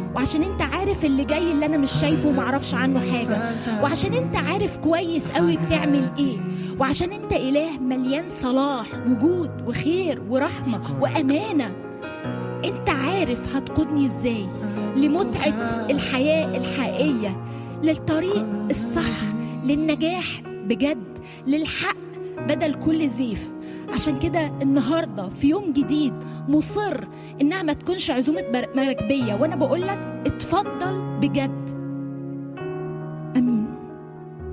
وعشان انت عارف اللي جاي اللي انا مش شايفه ومعرفش عنه حاجه وعشان انت عارف كويس قوي بتعمل ايه وعشان انت اله مليان صلاح وجود وخير ورحمه وامانه انت عارف هتقودني ازاي لمتعه الحياه الحقيقيه للطريق الصح للنجاح بجد للحق بدل كل زيف عشان كده النهارده في يوم جديد مصر انها ما تكونش عزومه بر- مراكبيه وانا بقول لك اتفضل بجد